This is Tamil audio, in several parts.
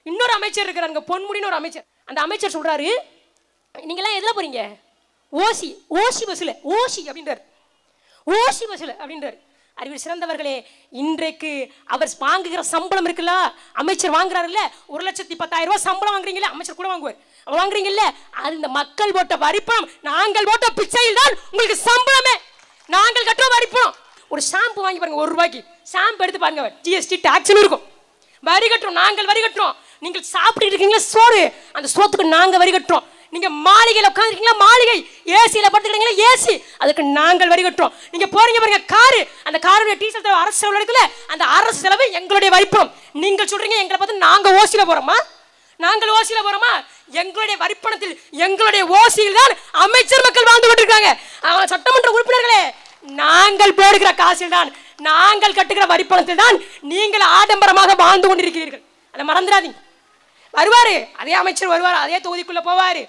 இன்னொரு அமைச்சர் இருக்கிறாங்க பொன்முடின்னு ஒரு அமைச்சர் அந்த அமைச்சர் சொல்றாரு நீங்களாம் எதில் போறீங்க ஓசி ஓசி பஸ்ஸில் ஓசி அப்படின்றார் ஓசி பஸ்ஸில் அப்படின்றார் அறிவில் சிறந்தவர்களே இன்றைக்கு அவர் வாங்குகிற சம்பளம் இருக்குல்ல அமைச்சர் வாங்குறாருல்ல ஒரு லட்சத்தி பத்தாயிரம் ரூபாய் சம்பளம் வாங்குறீங்களா அமைச்சர் கூட வாங்குவார் அவர் வாங்குறீங்கல்ல அது இந்த மக்கள் போட்ட வரிப்பணம் நாங்கள் போட்ட பிச்சையில் தான் உங்களுக்கு சம்பளமே நாங்கள் கட்டுற வரிப்பணம் ஒரு ஷாம்பு வாங்கி பாருங்க ஒரு ரூபாய்க்கு ஷாம்பு எடுத்து பாருங்க ஜிஎஸ்டி டாக்ஸ்னு இருக்கும் வரி கட்டுறோம் நாங்கள் வரி கட்டுறோம் நீங்கள் சாப்பிட்டு இருக்கீங்களா சோறு அந்த சோத்துக்கு நாங்கள் வரி கட்டுறோம் நீங்க மாளிகையில் உட்காந்துருக்கீங்களா மாளிகை ஏசியில் படுத்துக்கிறீங்களா ஏசி அதுக்கு நாங்கள் வரி கட்டுறோம் நீங்க போறீங்க பாருங்க காரு அந்த காருடைய டீசல் செலவு அரசு செலவு எடுக்கல அந்த அரசு செலவு எங்களுடைய வரிப்பணம் நீங்கள் சொல்றீங்க எங்களை பார்த்து நாங்க ஓசியில போறோமா நாங்கள் ஓசியில போறோமா எங்களுடைய வரிப்பணத்தில் எங்களுடைய ஓசியில் தான் அமைச்சர் மக்கள் வாழ்ந்து கொண்டிருக்காங்க ஆ, சட்டமன்ற உறுப்பினர்களே நாங்கள் போடுகிற காசில் தான் நாங்கள் கட்டுகிற வரிப்பணத்தில் தான் நீங்கள் ஆடம்பரமாக வாழ்ந்து கொண்டிருக்கிறீர்கள் அதை மறந்துடாதீங்க வருவாரு அதே அமைச்சர் வருவார் அதே தொகுதிக்குள்ள போவாரு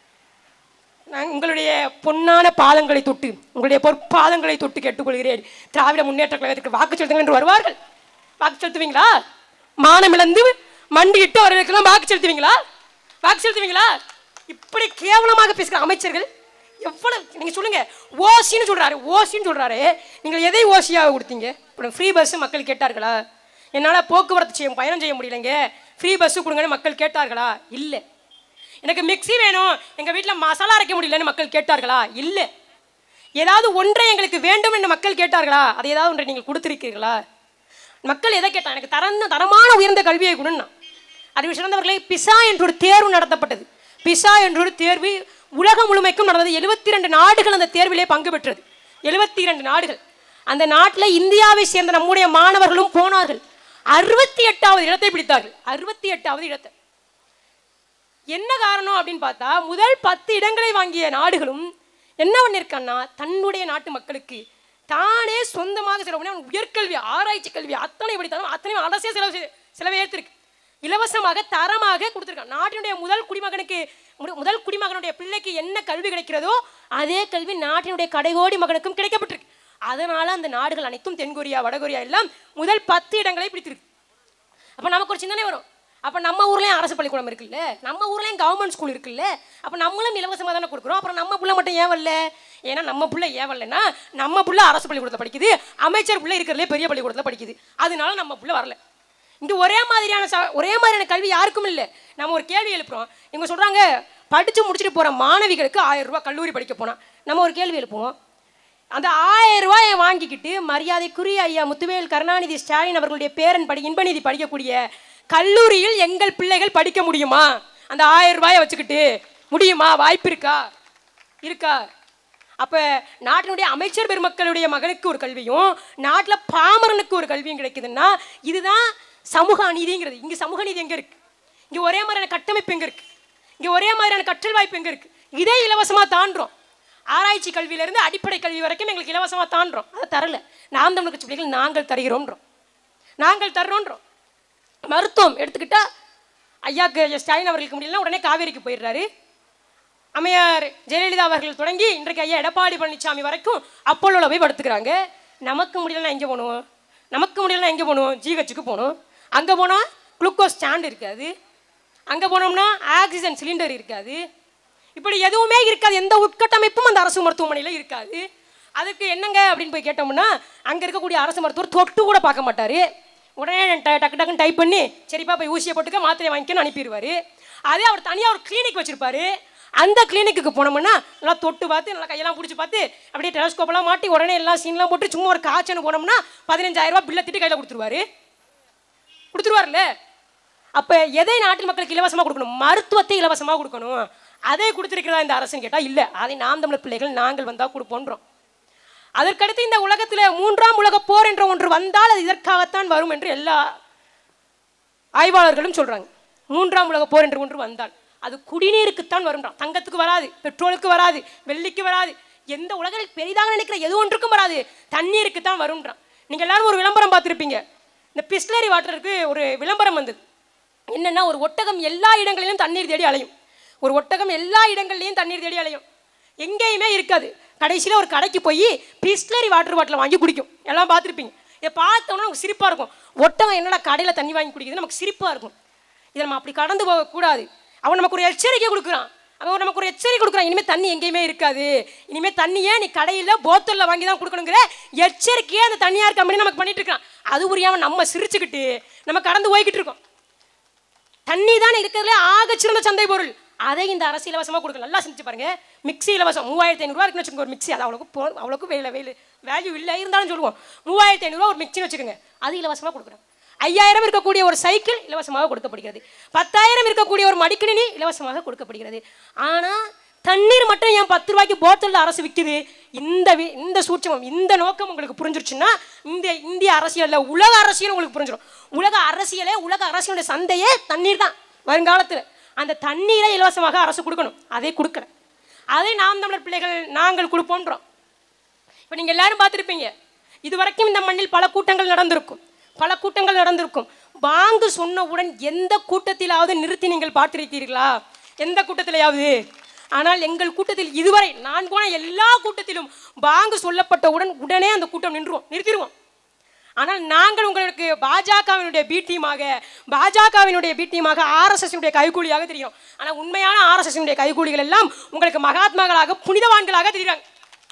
நான் உங்களுடைய பொன்னான பாதங்களை தொட்டு உங்களுடைய பொற்பாதங்களை தொட்டு கேட்டுக்கொள்கிறேன் திராவிட முன்னேற்ற கழகத்துக்கு வாக்கு செலுத்துங்கள் என்று வருவார்கள் வாக்கு செலுத்துவீங்களா மானம் இழந்து மண்டியிட்டு அவர்களுக்கெல்லாம் வாக்கு செலுத்துவீங்களா வாக்கு செலுத்துவீங்களா இப்படி கேவலமாக பேசுகிற அமைச்சர்கள் எவ்வளவு நீங்க சொல்லுங்க ஓசின்னு சொல்றாரு ஓசின்னு சொல்றாரு நீங்கள் எதை ஓசியாக கொடுத்தீங்க இப்போ ஃப்ரீ பஸ் மக்கள் கேட்டார்களா என்னால் போக்குவரத்து செய்ய பயணம் செய்ய முடியலைங்க ஃப்ரீ பஸ் கொடுங்கன்னு மக்கள் கேட்டார்களா இல்லை எனக்கு மிக்ஸி வேணும் எங்கள் வீட்டில் மசாலா அரைக்க முடியலன்னு மக்கள் கேட்டார்களா இல்லை ஏதாவது ஒன்றை எங்களுக்கு வேண்டும் என்று மக்கள் கேட்டார்களா அதை ஏதாவது ஒன்றை நீங்கள் கொடுத்துருக்கீர்களா மக்கள் எதை கேட்டாங்க எனக்கு தரந்த தரமான உயர்ந்த கல்வியை கொடுன்னா அறிவு சிறந்தவர்களே பிசா என்ற ஒரு தேர்வு நடத்தப்பட்டது பிசா என்ற ஒரு தேர்வு உலகம் முழுமைக்கும் நடந்தது எழுபத்தி ரெண்டு நாடுகள் அந்த தேர்விலே பங்கு பெற்றது எழுபத்தி இரண்டு நாடுகள் அந்த நாட்டில் இந்தியாவை சேர்ந்த நம்முடைய மாணவர்களும் போனார்கள் அறுபத்தி எட்டாவது இடத்தை பிடித்தார்கள் அறுபத்தி எட்டாவது இடத்தை என்ன காரணம் அப்படின்னு பார்த்தா முதல் பத்து இடங்களை வாங்கிய நாடுகளும் என்ன பண்ணியிருக்கான்னா தன்னுடைய நாட்டு மக்களுக்கு தானே சொந்தமாக செலவு பண்ணி அவன் உயர்கல்வி ஆராய்ச்சி கல்வி அத்தனை படித்தாலும் அத்தனை அரசே செலவு செய்- செலவை ஏற்றிருக்கு இலவசமாக தரமாக கொடுத்துருக்கான் நாட்டினுடைய முதல் குடிமகனுக்கு மு- முதல் குடிமகனுடைய பிள்ளைக்கு என்ன கல்வி கிடைக்கிறதோ அதே கல்வி நாட்டினுடைய கடைகோடி மகனுக்கும் கிடைக்கப்பட்டிருக்கு அதனால அந்த நாடுகள் அனைத்தும் தென்கொரியா வடகொரியா எல்லாம் முதல் பத்து இடங்களை பிடித்திருக்கு அப்போ நமக்கு ஒரு சிந்தனை வரும் அப்போ நம்ம ஊர்லேயும் அரசு பள்ளிக்கூடம் இருக்குல்ல நம்ம ஊர்லேயும் கவர்மெண்ட் ஸ்கூல் இருக்குல்ல அப்போ நம்மளும் இலவசமாக தானே கொடுக்குறோம் அப்புறம் நம்ம புள்ள மட்டும் ஏன் வரல ஏன்னா நம்ம புள்ள ஏன் வரலன்னா நம்ம புள்ள அரசு பள்ளிக்கூடத்தில் படிக்குது அமைச்சர் புள்ள இருக்கிறதுலே பெரிய பள்ளிக்கூடத்தில் படிக்குது அதனால நம்ம புள்ள வரல இங்கே ஒரே மாதிரியான ச ஒரே மாதிரியான கல்வி யாருக்கும் இல்லை நம்ம ஒரு கேள்வி எழுப்புறோம் இவங்க சொல்கிறாங்க படித்து முடிச்சுட்டு போகிற மாணவிகளுக்கு ஆயிரம் ரூபாய் கல்லூரி படிக்க போனால் நம்ம ஒரு கேள்வி எழுப்புவோம் அந்த ஆயிரம் ரூபாயை வாங்கிக்கிட்டு மரியாதைக்குரிய ஐயா முத்துவேல் கருணாநிதி ஸ்டாலின் அவர்களுடைய பேரன் படி இன்பநிதி படிக்கக்கூடிய கல்லூரியில் எங்கள் பிள்ளைகள் படிக்க முடியுமா அந்த ஆயிரம் ரூபாயை வச்சுக்கிட்டு முடியுமா வாய்ப்பு இருக்கா இருக்கா அப்போ நாட்டினுடைய அமைச்சர் பெருமக்களுடைய மகனுக்கு ஒரு கல்வியும் நாட்டில் பாமரனுக்கு ஒரு கல்வியும் கிடைக்குதுன்னா இதுதான் சமூக அநீதிங்கிறது இங்கே சமூக நீதி எங்கே இருக்கு இங்கே ஒரே மாதிரியான கட்டமைப்பு எங்கே இருக்கு இங்கே ஒரே மாதிரியான கற்றல் வாய்ப்பு எங்கே இருக்கு இதே இலவசமாக தாண்டுறோம் ஆராய்ச்சி கல்வியிலேருந்து அடிப்படை கல்வி வரைக்கும் எங்களுக்கு இலவசமாக தாண்டுறோம் அதை தரல நாம் தமிழ் கட்சி பிள்ளைகள் நாங்கள் தருகிறோன்றோம் நாங்கள் தர்றோன்றோம் மருத்துவம் எடுத்துக்கிட்டா ஐயாக்கு ஐயா ஸ்டாலின் அவர்களுக்கு முடியலன்னா உடனே காவேரிக்கு போயிடுறாரு அம்மையார் ஜெயலலிதா அவர்கள் தொடங்கி இன்றைக்கு ஐயா எடப்பாடி பழனிசாமி வரைக்கும் அப்போலோவில் போய் படுத்துக்கிறாங்க நமக்கு முடியலன்னா எங்கே போகணும் நமக்கு முடியலன்னா எங்கே போகணும் ஜிஹெச்சுக்கு போகணும் அங்கே போனால் குளுக்கோஸ் ஸ்டாண்ட் இருக்காது அங்கே போனோம்னா ஆக்சிஜன் சிலிண்டர் இருக்காது இப்படி எதுவுமே இருக்காது எந்த உட்கட்டமைப்பும் அந்த அரசு மருத்துவமனையில் இருக்காது அதுக்கு என்னங்க அப்படின்னு போய் கேட்டோம்னா அங்கே இருக்கக்கூடிய அரசு மருத்துவர் தொட்டு கூட பார்க்க மாட்டார் உடனே ட- டக்கு டக்குன்னு டைப் பண்ணி சரிப்பா போய் ஊசியை போட்டுக்க மாத்திரை வாங்கிக்கன்னு அனுப்பிடுவார் அதே அவர் தனியாக ஒரு கிளினிக் வச்சிருப்பாரு அந்த கிளினிக்கு போனோம்னா நல்லா தொட்டு பார்த்து நல்லா கையெல்லாம் பிடிச்சி பார்த்து அப்படியே டெலஸ்கோப்பெல்லாம் மாட்டி உடனே எல்லாம் சீன்லாம் போட்டு சும்மா ஒரு காய்ச்சல் போனோம்னா பதினஞ்சாயிரம் ரூபாய் பில்லை திட்டு கையில் கொடுத்துருவாரு கொடுத்துருவார்ல அப்போ எதை நாட்டு மக்களுக்கு இலவசமாக கொடுக்கணும் மருத்துவத்தை இலவசமாக கொடுக்கணும் அதை கொடுத்துருக்கிறதா இந்த அரசுன்னு கேட்டால் இல்லை அதை நாம் தமிழர் பிள்ளைகள் நாங்கள் வந்தால் கொடுப்போன்றோம் அதற்கடுத்து இந்த உலகத்தில் மூன்றாம் உலகப் போர் என்ற ஒன்று வந்தால் அது இதற்காகத்தான் வரும் என்று எல்லா ஆய்வாளர்களும் சொல்றாங்க மூன்றாம் உலகப் போர் என்று ஒன்று வந்தால் அது குடிநீருக்குத்தான் வரும்ன்றான் தங்கத்துக்கு வராது பெட்ரோலுக்கு வராது வெள்ளிக்கு வராது எந்த உலகில் பெரிதாக நினைக்கிற எது ஒன்றுக்கும் வராது தண்ணீருக்கு தான் வரும்ன்றான் நீங்கள் எல்லாரும் ஒரு விளம்பரம் பார்த்துருப்பீங்க இந்த பிஸ்லரி வாட்டருக்கு ஒரு விளம்பரம் வந்தது என்னன்னா ஒரு ஒட்டகம் எல்லா இடங்களிலும் தண்ணீர் தேடி அலையும் ஒரு ஒட்டகம் எல்லா இடங்கள்லையும் தண்ணீர் தேடி அலையும் எங்கேயுமே இருக்காது கடைசியில் ஒரு கடைக்கு போய் பிஸ்லரி வாட்டர் பாட்டில் வாங்கி குடிக்கும் எல்லாம் பார்த்துருப்பீங்க இதை பார்த்தோன்னா நமக்கு சிரிப்பாக இருக்கும் ஒட்டகம் என்னடா கடையில் தண்ணி வாங்கி குடிக்குது நமக்கு சிரிப்பாக இருக்கும் இதை நம்ம அப்படி கடந்து போகக்கூடாது அவன் நமக்கு ஒரு எச்சரிக்கை கொடுக்குறான் அவன் நமக்கு ஒரு எச்சரிக்கை கொடுக்குறான் இனிமேல் தண்ணி எங்கேயுமே இருக்காது இனிமேல் தண்ணியே நீ கடையில் போத்தலில் வாங்கி தான் கொடுக்கணுங்கிற எச்சரிக்கையே அந்த தனியார் கம்பெனி நமக்கு பண்ணிட்டு இருக்கான் அது புரியாமல் நம்ம சிரிச்சுக்கிட்டு நம்ம கடந்து போய்கிட்டு இருக்கோம் தண்ணி தான் இருக்கிறதுல ஆகச்சிறந்த சந்தை பொருள் அதை இந்த அரசு இலவசமாக கொடுக்க நல்லா செஞ்சு பாருங்க மிக்ஸி இலவசம் மூவாயிரத்தி ஐநூறுரூவா இருக்குன்னு வச்சுக்கோங்க ஒரு மிக்ஸி அது அவ்வளோக்கு போ அவ்வளோக்கு வேலை வேலை வேல்யூ இல்லை இருந்தாலும் சொல்லுவோம் மூவாயிரத்தி ஐநூறுரூவா ஒரு மிக்ஸின்னு வச்சுக்கோங்க அது இலவசமாக கொடுக்குறோம் ஐயாயிரம் இருக்கக்கூடிய ஒரு சைக்கிள் இலவசமாக கொடுக்கப்படுகிறது பத்தாயிரம் இருக்கக்கூடிய ஒரு மடிக்கணினி இலவசமாக கொடுக்கப்படுகிறது ஆனால் தண்ணீர் மட்டும் ஏன் பத்து ரூபாய்க்கு போத்தலில் அரசு விற்குது இந்த வி- இந்த சூட்சமம் இந்த நோக்கம் உங்களுக்கு புரிஞ்சிருச்சுன்னா இந்த இந்திய அரசியலில் உலக அரசியல் உங்களுக்கு புரிஞ்சிடும் உலக அரசியலே உலக அரசியலுடைய சந்தையே தண்ணீர் தான் வருங்காலத்தில் அந்த தண்ணீரை இலவசமாக அரசு கொடுக்கணும் அதை கொடுக்கல அதை நாம் தமிழர் பிள்ளைகள் நாங்கள் கொடுப்போன்றோம் இப்போ நீங்கள் எல்லாரும் பார்த்துருப்பீங்க இதுவரைக்கும் இந்த மண்ணில் பல கூட்டங்கள் நடந்திருக்கும் பல கூட்டங்கள் நடந்திருக்கும் பாங்கு சொன்னவுடன் எந்த கூட்டத்திலாவது நிறுத்தி நீங்கள் பார்த்திருக்கிறீர்களா எந்த கூட்டத்திலேயாவது ஆனால் எங்கள் கூட்டத்தில் இதுவரை நான் போன எல்லா கூட்டத்திலும் பாங்கு சொல்லப்பட்டவுடன் உடனே அந்த கூட்டம் நின்றுவோம் நிறுத்திடுவோம் ஆனால் நாங்கள் உங்களுக்கு பாஜகவினுடைய பி டீமாக பாஜகவினுடைய பி டீமாக ஆர்எஸ்எஸ்னுடைய கைகூலியாக தெரியும் ஆனால் உண்மையான ஆர்எஸ்எஸ்னுடைய கைகூலிகள் எல்லாம் உங்களுக்கு மகாத்மாக்களாக புனிதவான்களாக தெரியுறாங்க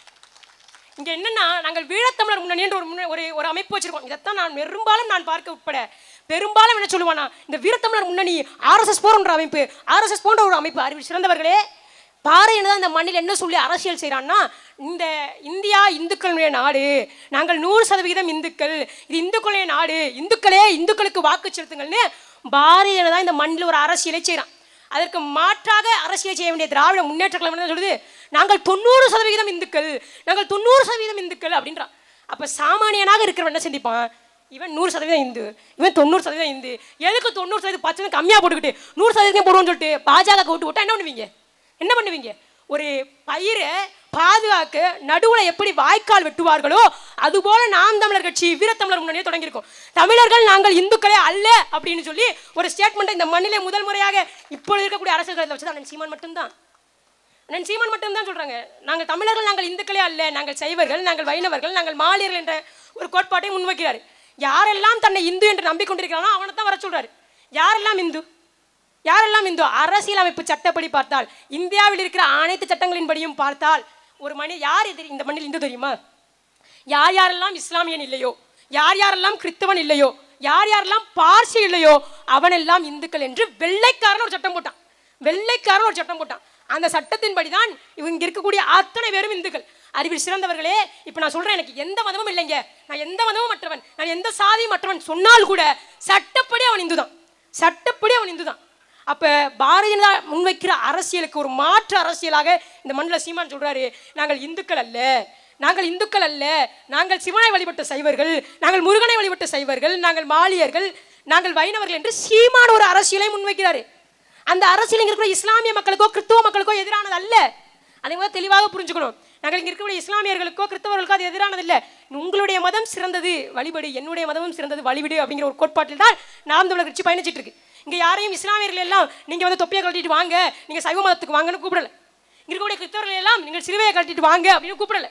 இங்க என்னன்னா நாங்கள் வீழத்தமிழர் முன்னணி என்ற ஒரு முன்ன- ஒரு ஒரு அமைப்பு வச்சிருக்கோம் இதைத்தான் நான் பெரும்பாலும் நான் பார்க்க உட்பட பெரும்பாலும் என்ன சொல்லுவானா இந்த வீரத்தமிழர் முன்னணி ஆர்எஸ்எஸ் போன்ற அமைப்பு ஆர்எஸ்எஸ் போன்ற ஒரு அமைப்பு அறிவில் சிறந்தவர்களே பாறையில தான் இந்த மண்ணில் என்ன சொல்லி அரசியல் செய்கிறான்னா இந்த இந்தியா இந்துக்களுடைய நாடு நாங்கள் நூறு சதவிகிதம் இந்துக்கள் இது இந்துக்களுடைய நாடு இந்துக்களே இந்துக்களுக்கு வாக்கு செலுத்துங்கள்னு பாரதிய ஜனதா இந்த மண்ணில் ஒரு அரசியலை செய்கிறான் அதற்கு மாற்றாக அரசியல் செய்ய வேண்டிய திராவிட முன்னேற்ற கழகம் என்ன சொல்லுது நாங்கள் தொண்ணூறு சதவிகிதம் இந்துக்கள் நாங்கள் தொண்ணூறு சதவீதம் இந்துக்கள் அப்படின்றான் அப்போ சாமானியனாக இருக்கிறவன் என்ன சிந்திப்பான் இவன் நூறு சதவீதம் இந்து இவன் தொண்ணூறு சதவீதம் இந்து எதுக்கு தொண்ணூறு சதவீதம் பத்து சதவீதம் கம்மியாக போட்டுக்கிட்டு நூறு சதவீதம் போடுவோம்னு சொல்லிட்டு பாஜக விட்டு விட்டா என்ன பண்ணுவீங்க என்ன பண்ணுவீங்க ஒரு பயிரை பாதுகாக்க நடுவில் எப்படி வாய்க்கால் வெட்டுவார்களோ அதுபோல நாம் தமிழர் கட்சி வீரத்தமிழர் முன்னணியை தொடங்கியிருக்கோம் தமிழர்கள் நாங்கள் இந்துக்களே அல்ல அப்படின்னு சொல்லி ஒரு ஸ்டேட்மெண்ட்டை இந்த மண்ணிலே முதல் முறையாக இப்பொழுது இருக்கக்கூடிய அரசியல் களத்தில் வச்சது அண்ணன் சீமான் மட்டும்தான் அண்ணன் சீமான் மட்டும்தான் சொல்றாங்க நாங்கள் தமிழர்கள் நாங்கள் இந்துக்களே அல்ல நாங்கள் சைவர்கள் நாங்கள் வைணவர்கள் நாங்கள் மாலியர்கள் என்ற ஒரு கோட்பாட்டை முன்வைக்கிறார் யாரெல்லாம் தன்னை இந்து என்று நம்பிக்கொண்டிருக்கிறானோ அவனை தான் வர சொல்றாரு யாரெல்லாம் இந்து யாரெல்லாம் இந்து அரசியலமைப்பு சட்டப்படி பார்த்தால் இந்தியாவில் இருக்கிற அனைத்து சட்டங்களின்படியும் பார்த்தால் ஒரு மணி யார் எதிரி இந்த மண்ணில் இந்து தெரியுமா யார் யாரெல்லாம் இஸ்லாமியன் இல்லையோ யார் யாரெல்லாம் கிறிஸ்தவன் இல்லையோ யார் யாரெல்லாம் பார்சி இல்லையோ அவனெல்லாம் இந்துக்கள் என்று வெள்ளைக்காரன் ஒரு சட்டம் போட்டான் வெள்ளைக்காரன் ஒரு சட்டம் போட்டான் அந்த சட்டத்தின்படி தான் இவங்க இருக்கக்கூடிய அத்தனை பேரும் இந்துக்கள் அறிவில் சிறந்தவர்களே இப்போ நான் சொல்றேன் எனக்கு எந்த மதமும் இல்லைங்க நான் எந்த மதமும் மற்றவன் நான் எந்த சாதியும் மற்றவன் சொன்னால் கூட சட்டப்படி அவன் இந்து தான் சட்டப்படி அவன் இந்து தான் அப்போ பாரதிய ஜனதா முன்வைக்கிற அரசியலுக்கு ஒரு மாற்று அரசியலாக இந்த மண்ணில் சீமான் சொல்றாரு நாங்கள் இந்துக்கள் அல்ல நாங்கள் இந்துக்கள் அல்ல நாங்கள் சிவனை வழிபட்ட சைவர்கள் நாங்கள் முருகனை வழிபட்ட சைவர்கள் நாங்கள் மாலியர்கள் நாங்கள் வைணவர்கள் என்று சீமான் ஒரு அரசியலை முன்வைக்கிறாரு அந்த அரசியல் இங்க இருக்கிற இஸ்லாமிய மக்களுக்கோ கிறிஸ்துவ மக்களுக்கோ எதிரானது அல்ல அதை முதல்ல தெளிவாக புரிஞ்சுக்கணும் நாங்கள் இங்க இருக்கக்கூடிய இஸ்லாமியர்களுக்கோ கிறிஸ்தவர்களுக்கோ அது எதிரானது இல்லை உங்களுடைய மதம் சிறந்தது வழிபடு என்னுடைய மதமும் சிறந்தது வழிவிடு அப்படிங்கிற ஒரு கோட்பாட்டில் தான் நாம் தமிழர் கட்சி பயணிச்சிட்டு இருக்கு இங்க யாரையும் இஸ்லாமியர்கள் எல்லாம் நீங்க வந்து தொப்பியை கழட்டிட்டு வாங்க நீங்க சைவ மதத்துக்கு வாங்கன்னு கூப்பிடல இங்க இருக்கக்கூடிய கிறிஸ்தவர்கள் எல்லாம் நீங்கள் சிலுவையை கழட்டிட்டு வாங்க அப்படின்னு கூப்பிடல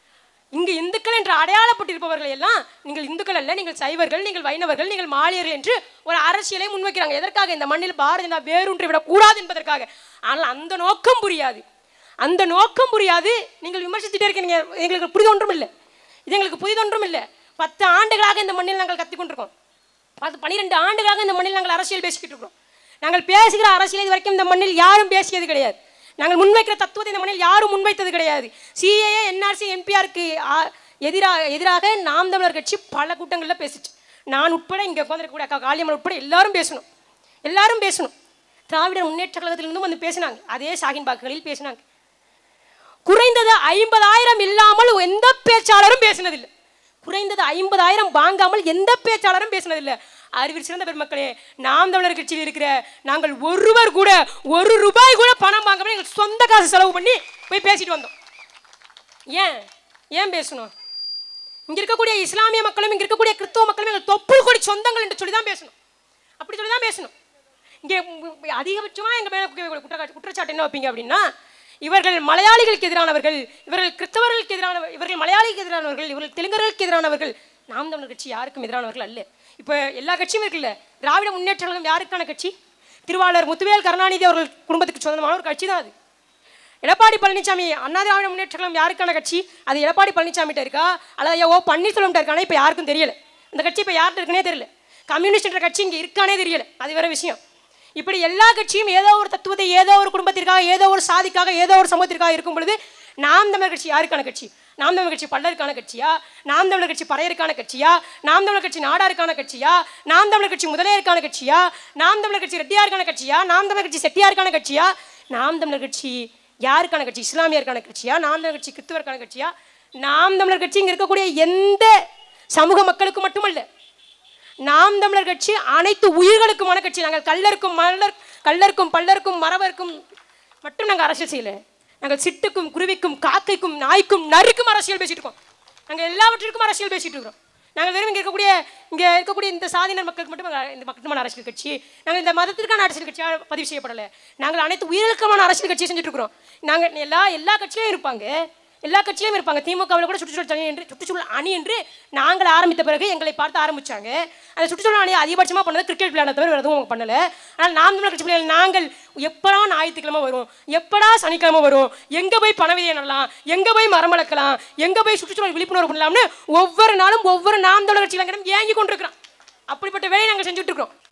இங்கு இந்துக்கள் என்று அடையாளப்பட்டிருப்பவர்கள் எல்லாம் நீங்கள் இந்துக்கள் அல்ல நீங்கள் சைவர்கள் நீங்கள் வைணவர்கள் நீங்கள் மாலியர்கள் என்று ஒரு அரசியலை முன்வைக்கிறாங்க எதற்காக இந்த மண்ணில் பாரதிய ஜனதா வேரூன்றி விடக்கூடாது என்பதற்காக ஆனால் அந்த நோக்கம் புரியாது அந்த நோக்கம் புரியாது நீங்கள் விமர்சித்துட்டே இருக்கீங்க எங்களுக்கு புரிதொன்றும் இல்லை இது எங்களுக்கு புரிதொன்றும் இல்லை பத்து ஆண்டுகளாக இந்த மண்ணில் நாங்கள் கற்றுக்கொண்டிருக்கோம் பத்து பன்னிரெண்டு ஆண்டுகளாக இந்த மண்ணில் நாங்கள் அரசியல் பேசிக்கிட்டு இருக்கிறோம் நாங்கள் பேசுகிற அரசியல் இது வரைக்கும் இந்த மண்ணில் யாரும் பேசியது கிடையாது நாங்கள் முன்வைக்கிற தத்துவத்தை இந்த மண்ணில் யாரும் முன்வைத்தது கிடையாது சிஏஏ என்ஆர்சி என்பிஆருக்கு எதிராக எதிராக நாம் தமிழர் கட்சி பல கூட்டங்களில் பேசிச்சு நான் உட்பட இங்கே உட்காந்துருக்கக்கூடிய அக்கா காளியம்மன் உட்பட எல்லாரும் பேசணும் எல்லாரும் பேசணும் திராவிடர் முன்னேற்ற கழகத்திலிருந்தும் வந்து பேசினாங்க அதே ஷாகின் பாக்குகளில் பேசினாங்க குறைந்தது ஐம்பதாயிரம் இல்லாமல் எந்த பேச்சாளரும் பேசினதில்லை குறைந்தது ஐம்பதாயிரம் வாங்காமல் எந்த பேச்சாளரும் பேசினதில்லை அறிவில் சிறந்த பெருமக்களே நாம் தமிழர் கட்சியில் இருக்கிற நாங்கள் ஒருவர் கூட ஒரு ரூபாய் கூட பணம் வாங்காமல் எங்கள் சொந்த காசு செலவு பண்ணி போய் பேசிட்டு வந்தோம் ஏன் ஏன் பேசணும் இங்க இருக்கக்கூடிய இஸ்லாமிய மக்களும் இங்க இருக்கக்கூடிய கிறிஸ்தவ மக்களும் எங்கள் தொப்புள் கொடி சொந்தங்கள் என்று சொல்லி தான் பேசணும் அப்படி சொல்லி தான் பேசணும் இங்கே அதிகபட்சமாக எங்கள் மேலே குற்றச்சாட்டு குற்றச்சாட்டு என்ன வைப்பீங்க அப்படின்னா இவர்கள் மலையாளிகளுக்கு எதிரானவர்கள் இவர்கள் கிறிஸ்தவர்களுக்கு எதிரான இவர்கள் மலையாளிக்கு எதிரானவர்கள் இவர்கள் தெலுங்கர்களுக்கு எதிரானவர்கள் நாம் தமிழர் கட்சி யாருக்கும் எதிரானவர்கள் அல்ல இப்போ எல்லா கட்சியும் இருக்குல்ல திராவிட முன்னேற்ற கழகம் யாருக்கான கட்சி திருவாளர் முத்துவேல் கருணாநிதி அவர்கள் குடும்பத்துக்கு சொந்தமான ஒரு கட்சி தான் அது எடப்பாடி பழனிசாமி அண்ணா திராவிட முன்னேற்ற கழகம் யாருக்கான கட்சி அது எடப்பாடி பழனிசாமிகிட்ட இருக்கா அல்லது ஐயா ஓ பன்னீர்செல்வம் இருக்கானே இப்போ யாருக்கும் தெரியல இந்த கட்சி இப்போ யார்கிட்ட இருக்குன்னே தெரியல கம்யூனிஸ்ட்ன்ற கட்சி இங்கே இருக்கானே தெரியல அது வேற விஷயம் இப்படி எல்லா கட்சியும் ஏதோ ஒரு தத்துவத்தை ஏதோ ஒரு குடும்பத்திற்காக ஏதோ ஒரு சாதிக்காக ஏதோ ஒரு சமூகத்திற்காக இருக்கும் பொழுது நாம் தமிழர் கட்சி யாருக்கான கட்சி நாம் தமிழர் கட்சி பல்லருக்கான கட்சியா நாம் தமிழர் கட்சி பறையருக்கான கட்சியா நாம் தமிழர் கட்சி நாடாருக்கான கட்சியா நாம் தமிழர் கட்சி முதலியாருக்கான கட்சியா நாம் தமிழர் கட்சி ரெட்டியாருக்கான கட்சியா நாம் தமிழர் கட்சி செட்டியாருக்கான கட்சியா நாம் தமிழர் கட்சி யாருக்கான கட்சி இஸ்லாமியருக்கான கட்சியா நாம் தமிழர் கட்சி கிறிஸ்துவருக்கான கட்சியா நாம் தமிழர் கட்சி இங்கே இருக்கக்கூடிய எந்த சமூக மக்களுக்கு மட்டுமல்ல நாம் தமிழர் கட்சி அனைத்து உயிர்களுக்குமான கட்சி நாங்கள் கல்லருக்கும் மல்லர் கல்லருக்கும் பல்லருக்கும் மரவருக்கும் மட்டும் நாங்கள் அரசியல் செய்யல நாங்கள் சிட்டுக்கும் குருவிக்கும் காக்கைக்கும் நாய்க்கும் நரிக்கும் அரசியல் பேசிட்டு இருக்கோம் நாங்கள் எல்லாவற்றிற்கும் அரசியல் பேசிட்டு இருக்கிறோம் நாங்கள் வெறும் இங்கே இருக்கக்கூடிய இங்கே இருக்கக்கூடிய இந்த சாதியினர் மக்களுக்கு மட்டும் நாங்கள் இந்த மக்களுமான அரசியல் கட்சி நாங்கள் இந்த மதத்திற்கான அரசியல் கட்சியாக பதிவு செய்யப்படலை நாங்கள் அனைத்து உயிர்களுக்குமான அரசியல் கட்சியை செஞ்சுட்டு இருக்கிறோம் நாங்கள் எல்லா எல்லா கட்சியிலும் இருப்பாங்க எல்லா கட்சியிலும் இருப்பாங்க திமுகவில் கூட சுற்றுச்சூழல் அணி என்று சுற்றுச்சூழல் அணி என்று நாங்கள் ஆரம்பித்த பிறகு எங்களை பார்த்து ஆரம்பிச்சாங்க அந்த சுற்றுச்சூழல் அணி அதிகபட்சமாக பண்ணது கிரிக்கெட் விளையாட தவிர வேறு எதுவும் அவங்க பண்ணல ஆனால் நாம் தமிழர் கட்சி பிள்ளைகள் நாங்கள் எப்படா ஞாயிற்றுக்கிழமை வரும் எப்படா சனிக்கிழமை வரும் எங்கே போய் பணவியை நடலாம் எங்கே போய் மரம் வளர்க்கலாம் எங்கே போய் சுற்றுச்சூழல் விழிப்புணர்வு பண்ணலாம்னு ஒவ்வொரு நாளும் ஒவ்வொரு நாம் தமிழர் கட்சியிலங்கிடம் ஏங்கி கொண்டிருக்கிறோம் அப்படிப்பட்ட வேலையை நாங்கள் செஞ்சுட்டு இருக்கிறோம்